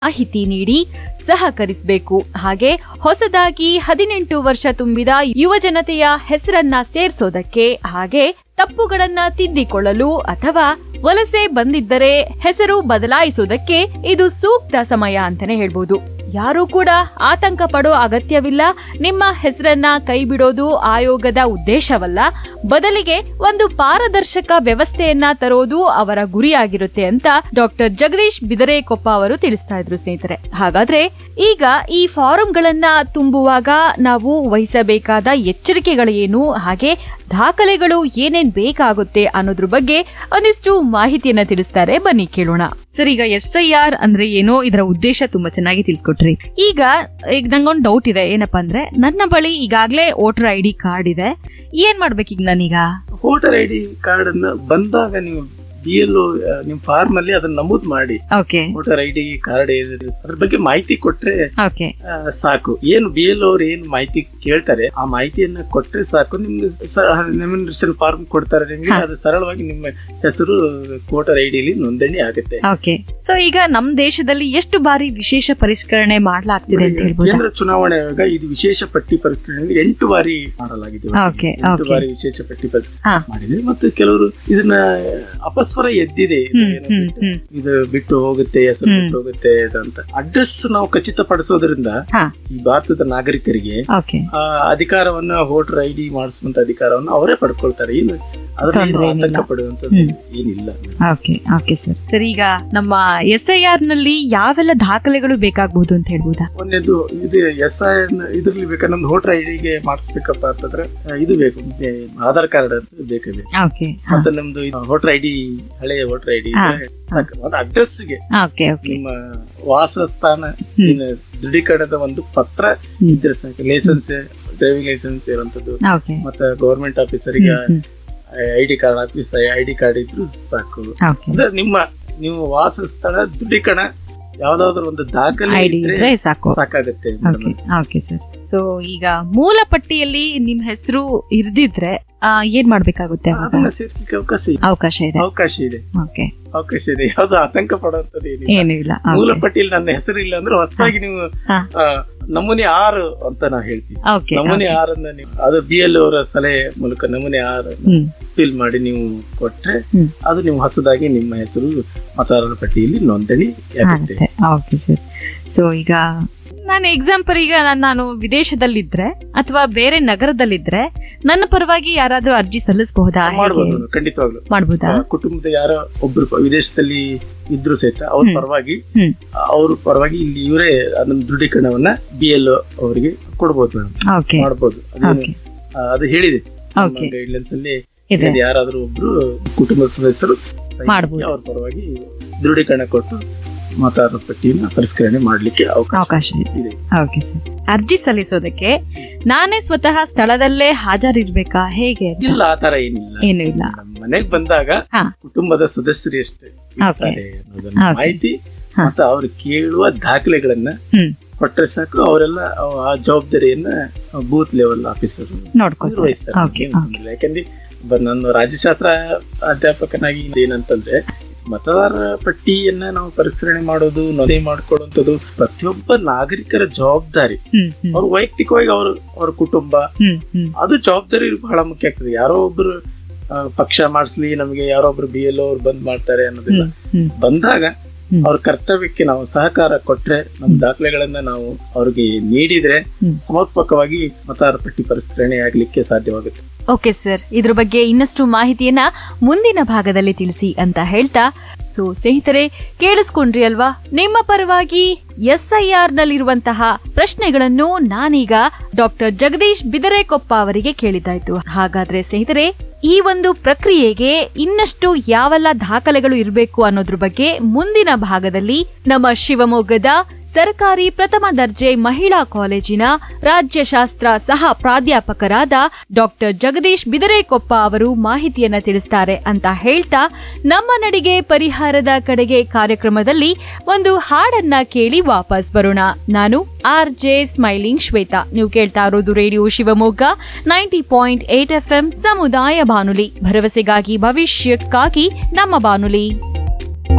ಮಾಹಿತಿ ನೀಡಿ ಸಹಕರಿಸಬೇಕು ಹಾಗೆ ಹೊಸದಾಗಿ ಹದಿನೆಂಟು ವರ್ಷ ತುಂಬಿದ ಯುವ ಜನತೆಯ ಹೆಸರನ್ನ ಸೇರ್ಸೋದಕ್ಕೆ ಹಾಗೆ ತಪ್ಪುಗಳನ್ನ ತಿದ್ದಿಕೊಳ್ಳಲು ಅಥವಾ ವಲಸೆ ಬಂದಿದ್ದರೆ ಹೆಸರು ಬದಲಾಯಿಸೋದಕ್ಕೆ ಇದು ಸೂಕ್ತ ಸಮಯ ಅಂತಾನೆ ಹೇಳ್ಬೋದು ಯಾರೂ ಕೂಡ ಆತಂಕ ಪಡೋ ಅಗತ್ಯವಿಲ್ಲ ನಿಮ್ಮ ಹೆಸರನ್ನ ಕೈಬಿಡೋದು ಆಯೋಗದ ಉದ್ದೇಶವಲ್ಲ ಬದಲಿಗೆ ಒಂದು ಪಾರದರ್ಶಕ ವ್ಯವಸ್ಥೆಯನ್ನ ತರೋದು ಅವರ ಗುರಿಯಾಗಿರುತ್ತೆ ಅಂತ ಡಾಕ್ಟರ್ ಜಗದೀಶ್ ಬಿದರೇಕೊಪ್ಪ ಅವರು ತಿಳಿಸ್ತಾ ಇದ್ರು ಸ್ನೇಹಿತರೆ ಹಾಗಾದ್ರೆ ಈಗ ಈ ಫಾರಂಗಳನ್ನ ತುಂಬುವಾಗ ನಾವು ವಹಿಸಬೇಕಾದ ಎಚ್ಚರಿಕೆಗಳೇನು ಹಾಗೆ ದಾಖಲೆಗಳು ಏನೇನ್ ಬೇಕಾಗುತ್ತೆ ಅನ್ನೋದ್ರ ಬಗ್ಗೆ ಒಂದಿಷ್ಟು ಮಾಹಿತಿಯನ್ನ ತಿಳಿಸ್ತಾರೆ ಬನ್ನಿ ಕೇಳೋಣ ಸರ್ ಈಗ ಎಸ್ ಐ ಆರ್ ಅಂದ್ರೆ ಏನೋ ಇದರ ಉದ್ದೇಶ ತುಂಬಾ ಚೆನ್ನಾಗಿ ತಿಳಿಸ್ಕೊಟ್ರಿ ಈಗ ಈಗ ನಂಗೊಂದು ಡೌಟ್ ಇದೆ ಏನಪ್ಪಾ ಅಂದ್ರೆ ನನ್ನ ಬಳಿ ಈಗಾಗ್ಲೇ ವೋಟರ್ ಐ ಡಿ ಕಾರ್ಡ್ ಇದೆ ಏನ್ ಮಾಡ್ಬೇಕೀಗ ನಾನೀಗ ವೋಟರ್ ಐ ಡಿ ಕಾರ್ಡ್ ಅನ್ನ ಬಂದಾಗ ನೀವು ಬಿ ಎಲ್ ನಿಮ್ ಫಾರ್ಮ್ ಅಲ್ಲಿ ಅದನ್ನ ನಮೂದ್ ಮಾಡಿ okay voter I D card ಅದ್ರ ಬಗ್ಗೆ ಮಾಹಿತಿ ಕೊಟ್ರೆ ಓಕೆ ಆ, ಸಾಕು ಏನು ಬಿ ಎಲ್ ಅವ್ರು ಏನ್ ಮಾಹಿತಿ ಕೇಳ್ತಾರೆ ಆ ಮಾಹಿತಿಯನ್ನ ಕೊಟ್ರೆ ಸಾಕು ನಿಮ್ಗೆ ರೆಮಿನೇಷನ್ ಫಾರ್ಮ್ ಕೊಡ್ತಾರೆ ನಿಮ್ಗೆ ಅದು ಸರಳವಾಗಿ ನಿಮ್ಮ ಹೆಸರು ವೋಟರ್ ಐ ಡಿಲಿ ನೋಂದಣಿ ಆಗುತ್ತೆ ಓಕೆ ಸೊ ಈಗ ನಮ್ ದೇಶದಲ್ಲಿ ಎಷ್ಟು ಬಾರಿ ವಿಶೇಷ ಪರಿಷ್ಕರಣೆ ಮಾಡ್ಲಾಗ್ತಿದೆ ಅಂತ ಹೇಳ್ಬೋದಾ ಕೇಂದ್ರ ಚುನಾವಣೆ ಆಯೋಗ ಇದು ವಿಶೇಷ ಪಟ್ಟಿ ಪರಿಷ್ಕರಣೆ ಎಂಟು ಬಾರಿ ಮಾಡಲಾಗಿದೆ ಓಕೆ ಎಂಟು ಓಕೆ ಬಾರಿ ವಿಶೇಷ ಪಟ್ಟಿ ಪರಿಷ್ಕರಣೆ ಹಾ. ಮಾಡಿದೆ ಮತ್ತು ಕೆಲವರು ಇದನ್ನ ಅಪಸ್ವರ ಎದ್ದಿದೆ ಇದು ಹ್ಮ್ ಏನೋ ಹ್ಮ್ ಬಿಟ್ಟು- ಹ್ಮ್ ಇದು ಬಿಟ್ಟು ಹೋಗುತ್ತೆ ಹೆಸರು ಹ್ಮ್. ಬಿಟ್ಟು ಹೋಗುತ್ತೆ ಅಂತ ಅಡ್ರೆಸ್ ನಾವು ಖಚಿತಪಡಿಸೋದ್ರಿಂದ ಹಾ ಈ ಭಾರತದ ನಾಗರಿಕರಿಗೆ ಓಕೆ ಆ ಅಧಿಕಾರವನ್ನ ವೋಟರ್ ಐ ಡಿ ಮಾಡಿಸುವಂತ ಅಧಿಕಾರವನ್ನು ಅವರೇ ಪಡ್ಕೊಳ್ತಾರೆ ಏನು ಅದ್ರಲ್ಲಿ ಏನು ತೊಂದ್ರೆ ಏನಿಲ್ಲ. ಆತಂಕ ಪಡುವಂತದ್ದು ಹ್ಮ್. ಏನಿಲ್ಲ ಓಕೆ ಓಕೆ ಸರ್ ಸರ್ ಈಗ ನಮ್ಮ ಎಸ್ ಐ ಆರ್ ನಲ್ಲಿ ಯಾವೆಲ್ಲ ದಾಖಲೆಗಳು ಬೇಕಾಗಬಹುದು ಅಂತ ಹೇಳ್ಬೋದಾ ಒಂದೇದು ಇದು ಎಸ್ ಐ ಇದ್ರಲ್ಲಿ ಬೇಕಾದ್ರೆ ನಮ್ದು ವೋಟರ್ ಐ ಡಿಗೆ ಮಾಡಿಸ್ಬೇಕಪ್ಪ ಅಂತಂದ್ರೆ ಆ, ಇದು ಬೇಕು ಏ, ಆಧಾರ್ ಕಾರ್ಡ್ ಅಂತ ಬೇಕೇ ಬೇಕು ಓಕೆ ಮತ್ತೆ ನಮ್ದು ವೋಟರ್ ಐ ಡಿ ಹಳೆಯ ವೋಟರ್ ಐ ಡಿ ಹಾ. ಸಾಕು ಒಂದು ಅಡ್ರೆಸ್ಗೆ ಓಕೆ ಓಕೆ ನಿಮ್ಮ ವಾಸಸ್ಥಾನ ಹ್ಮ್. ಇನ್ನು ದೃಢೀಕರಣದ ಒಂದು ಪತ್ರ ಹ್ಮ್. ಇದ್ರೆ ಸಾಕು ಲೈಸೆನ್ಸ್ ಡ್ರೈವಿಂಗ್ ಲೈಸೆನ್ಸ್ ಇರುವಂತದ್ದು ಓಕೆ ಮತ್ತೆ ಗೌರ್ಮೆಂಟ್ ಆಫೀಸರಿಗೆ I D card office I D card ಇದ್ರು ಸಾಕು ಓಕೆ ಅಂದ್ರೆ ನಿಮ್ಮ ನೀವು ವಾಸಸ್ಥಳ ದೃಢೀಕರಣ ಯಾವ್ದಾದ್ರು ಒಂದು ದಾಖಲೆ ಐ ಡಿ ಇದ್ರೆ ಇದ್ರೆ ಸಾಕು ಸಾಕಾಗುತ್ತೆ ಓಕೆ ಓಕೆ ಸರ್ ಸೊ ಈಗ ಮೂಲ ಪಟ್ಟಿಯಲ್ಲಿ ನಿಮ್ ಹೆಸರು ಇರ್ದಿದ್ರೆ ಆ, ಏನ್ ಮಾಡ್ಬೇಕಾಗುತ್ತೆ ಅವಾಗ ಅದನ್ನ ಸೇರ್ಸಲಿಕ್ಕೆ ಅವಕಾಶ ಇದೆ ಅವಕಾಶ ಇದೆ ಅವಕಾಶ ಇದೆ ಓಕೆ ಅವಕಾಶ ಇದೆ ಯಾವ್ದು ಆತಂಕ ಪಡುವಂತದ್ದು ಏನಿಲ್ಲ ಏನು ಇಲ್ಲ ಮೂಲ ಪಟ್ಟಿಯಲ್ಲಿ ನನ್ನ ಹೆಸರು ಇಲ್ಲ ಅಂದ್ರೆ ಹೊಸದಾಗಿ ನೀವು ಹಾ. ಆ, ನಮೂನೆ ಆರು ಅಂತ ನಾವು ಹೇಳ್ತೀವಿ ಓಕೆ ನಮೂನೆ ಆರನ್ನ ನೀವು ಅದು ಬಿ ಎಲ್ ಅವರ ಸಲಹೆ ಮೂಲಕ ನಮೂನೆ ಆರು ಹ್ಮ್ ಫಿಲ್ ಮಾಡಿ ನೀವು ಕೊಟ್ರೆ ಹ್ಮ್. ಅದು ನೀವು ಹೊಸದಾಗಿ ನಿಮ್ಮ ಹೆಸರು ಮತದಾರರ ಪಟ್ಟಿಯಲ್ಲಿ ನೋಂದಣಿ ಆಗುತ್ತೆ ಆಗುತ್ತೆ ಓಕೆ ಸರ್ ಸೊ ಈಗ ನಾನು ಎಕ್ಸಾಂಪಲ್ ಈಗ ನಾನ್- ನಾನು ವಿದೇಶದಲ್ಲಿದ್ರೆ ಅಥವಾ ಬೇರೆ ನಗರದಲ್ಲಿದ್ರೆ ನನ್ನ ಪರವಾಗಿ ಯಾರಾದ್ರೂ ಅರ್ಜಿ ಸಲ್ಲಿಸಬಹುದಾ ಮಾಡ್ಬೋದು ನಾವು, ಖಂಡಿತವಾಗ್ಲು ಮಾಡ್ಬೋದಾ ಆ, ಕುಟುಂಬದ ಯಾರೋ ಒಬ್ರು ಪ- ವಿದೇಶದಲ್ಲಿ ಇದ್ರು ಸಹಿತ ಅವ್ರ ಹ್ಮ್. ಪರವಾಗಿ ಹ್ಮ್ ಅವ್ರ ಪರವಾಗಿ ಇಲ್ಲಿ ಇವರೇ ಅದನ್ನ ದೃಢೀಕರಣವನ್ನ ಬಿ ಎಲ್ ಅವರಿಗೆ ಕೊಡ್ಬೋದು ಮೇಡಮ್ ಓಕೆ ಮಾಡ್ಬೋದು ಅದೇನು ಓಕೆ ಆ, ಅದು ಹೇಳಿದೆ ಓಕೆ ಗೈಡ್ಲೈನ್ಸ್ ಅಲ್ಲಿ ಇದೆ ಇದು ಯಾರಾದ್ರೂ ಒಬ್ರು ಕುಟುಂಬದ ಸದಸ್ಯರು ಸಹಿ ಮಾಡ್ಬೋದು. ಹಾಕಿ ಅವ್ರ ಪರವಾಗಿ ದೃಢೀಕರಣ ಕೊಟ್ಟು ಮತದಾರರ ಪಟ್ಟಿಯನ್ನ ಪರಿಷ್ಕರಣೆ ಮಾಡ್ಲಿಕ್ಕೆ ಅವಕಾಶ ಅವಕಾಶ ಇದೆ ಇದೆ ಓಕೆ ಸರ್ ಅರ್ಜಿ ಸಲ್ಲಿಸೋದಕ್ಕೆ ನಾನೇ ಸ್ವತಃ ಸ್ಥಳದಲ್ಲೇ ಹಾಜರಿರ್ಬೇಕಾ ಹೇಗೆ ಅಂತ? ಇಲ್ಲ ಆ ತರ ಏನಿಲ್ಲ ಏನು ಇಲ್ಲ ಮನೆಗೆ ಬಂದಾಗ ಹಾ. ಕುಟುಂಬದ ಸದಸ್ಯರು ಎಷ್ಟು ಇರ್ತಾರೆ ಅನ್ನೋದನ್ನ Okay. ಮಾಹಿತಿ ಹಾ. ಮತ್ತೆ ಅವ್ರು ಕೇಳುವ ದಾಖಲೆಗಳನ್ನ ಹ್ಮ್ ಕೊಟ್ರೆ ಸಾಕು ಅವರೆಲ್ಲ ಅವ್- ಆ ಜವಾಬ್ದಾರಿಯನ್ನ ಬೂತ್ ಲೆವೆಲ್ ಆಫೀಸರ್ ನೋಡ್ಕೊಳ್ತಾರೆ ನಿರ್ವಹಿಸ್ತಾರೆ ಓಕೆ ಏನ್ ತೊಂದ್ರೆ ಇಲ್ಲ. ಯಾಕಂದ್ರೆ ಬ- ನಾನು ರಾಜ್ಯಶಾಸ್ತ್ರ ಅಧ್ಯಾಪಕನಾಗಿ ಏನಂತಂದ್ರೆ ಮತದಾರರ ಪಟ್ಟಿಯನ್ನ ನಾವು ಪರಿಷ್ಕರಣೆ ಮಾಡೋದು ನೋಂದಣಿ ಮಾಡ್ಕೊಳ್ಳುವಂಥದ್ದು ಪ್ರತಿಯೊಬ್ಬ ನಾಗರಿಕರ ಜವಾಬ್ದಾರಿ ಹ್ಮ್ ಹ್ಮ್ ಅವ್ರ ವೈಯಕ್ತಿಕವಾಗಿ ಅವ್ರ ಅವ್ರ ಕುಟುಂಬ ಹ್ಮ್ ಹ್ಮ್ ಅದು ಜವಾಬ್ದಾರಿ ಬಹಳ ಮುಖ್ಯ ಆಗ್ತದೆ ಯಾರೋ ಒಬ್ರು ಆ, ಪಕ್ಷ ಮಾಡಿಸ್ಲಿ ನಮಗೆ ಯಾರೋ ಒಬ್ರು ಬಿ ಎಲ್ ಅವ್ರು ಬಂದ್ ಮಾಡ್ತಾರೆ ಅನ್ನೋದಿಲ್ಲ ಹ್ಮ್ ಹ್ಮ್ ಬಂದಾಗ ಹ್ಮ್. ಅವ್ರ ಕರ್ತವ್ಯಕ್ಕೆ ನಾವು ಸಹಕಾರ ಕೊಟ್ರೆ ನಮ್ಮ ದಾಖಲೆಗಳನ್ನ ನಾವು ಅವ್ರಿಗೆ ನೀಡಿದ್ರೆ ಹ್ಮ್. ಸಮರ್ಪಕವಾಗಿ ಮತದಾರ ಪಟ್ಟಿ ಪರಿಷ್ಕರಣೆ ಆಗ್ಲಿಕ್ಕೆ ಸಾಧ್ಯವಾಗುತ್ತೆ ಓಕೆ ಸರ್ ಇದ್ರ ಬಗ್ಗೆ ಇನ್ನಷ್ಟು ಮಾಹಿತಿಯನ್ನ ಮುಂದಿನ ಭಾಗದಲ್ಲಿ ತಿಳಿಸಿ ಅಂತ ಹೇಳ್ತಾ ಸೊ ಸ್ನೇಹಿತರೆ ಕೇಳಿಸ್ಕೊಂಡ್ರಿ ಅಲ್ವಾ ನಿಮ್ಮ ಪರವಾಗಿ ಎಸ್ಐಆರ್ ನಲ್ಲಿರುವಂತಹ ಪ್ರಶ್ನೆಗಳನ್ನು ನಾನೀಗ ಡಾಕ್ಟರ್ ಜಗದೀಶ್ ಬಿದರೇಕೊಪ್ಪ ಅವರಿಗೆ ಕೇಳಿದ್ದಾಯ್ತು ಹಾಗಾದ್ರೆ ಸ್ನೇಹಿತರೆ ಈ ಒಂದು ಪ್ರಕ್ರಿಯೆಗೆ ಇನ್ನಷ್ಟು ಯಾವೆಲ್ಲ ದಾಖಲೆಗಳು ಇರಬೇಕು ಅನ್ನೋದ್ರ ಬಗ್ಗೆ ಮುಂದಿನ ಭಾಗದಲ್ಲಿ ನಮ್ಮ ಶಿವಮೊಗ್ಗದ ಸರ್ಕಾರಿ ಪ್ರಥಮ ದರ್ಜೆ ಮಹಿಳಾ ಕಾಲೇಜಿನ ರಾಜ್ಯಶಾಸ್ತ್ರ ಸಹ ಪ್ರಾಧ್ಯಾಪಕರಾದ ಡಾಕ್ಟರ್ ಜಗದೀಶ್ ಬಿದರೇಕೊಪ್ಪ ಅವರು ಮಾಹಿತಿಯನ್ನ ತಿಳಿಸ್ತಾರೆ ಅಂತ ಹೇಳ್ತಾ ನಮ್ಮ ನಡಿಗೆ ಪರಿಹಾರದ ಕಡೆಗೆ ಕಾರ್ಯಕ್ರಮದಲ್ಲಿ ಒಂದು ಹಾಡನ್ನ ಕೇಳಿ ವಾಪಸ್ ಬರೋಣ ನಾನು ಆರ್ ಜೆ ಸ್ಮೈಲಿಂಗ್ ಶ್ವೇತಾ ನೀವು ಕೇಳ್ತಾ ಇರೋದು radio Shivamogga ninety point eight F ಸಮುದಾಯ ಬಾನುಲಿ ಭರವಸೆಗಾಗಿ ಭವಿಷ್ಯಕ್ಕಾಗಿ ನಮ್ಮ ಬಾನುಲಿ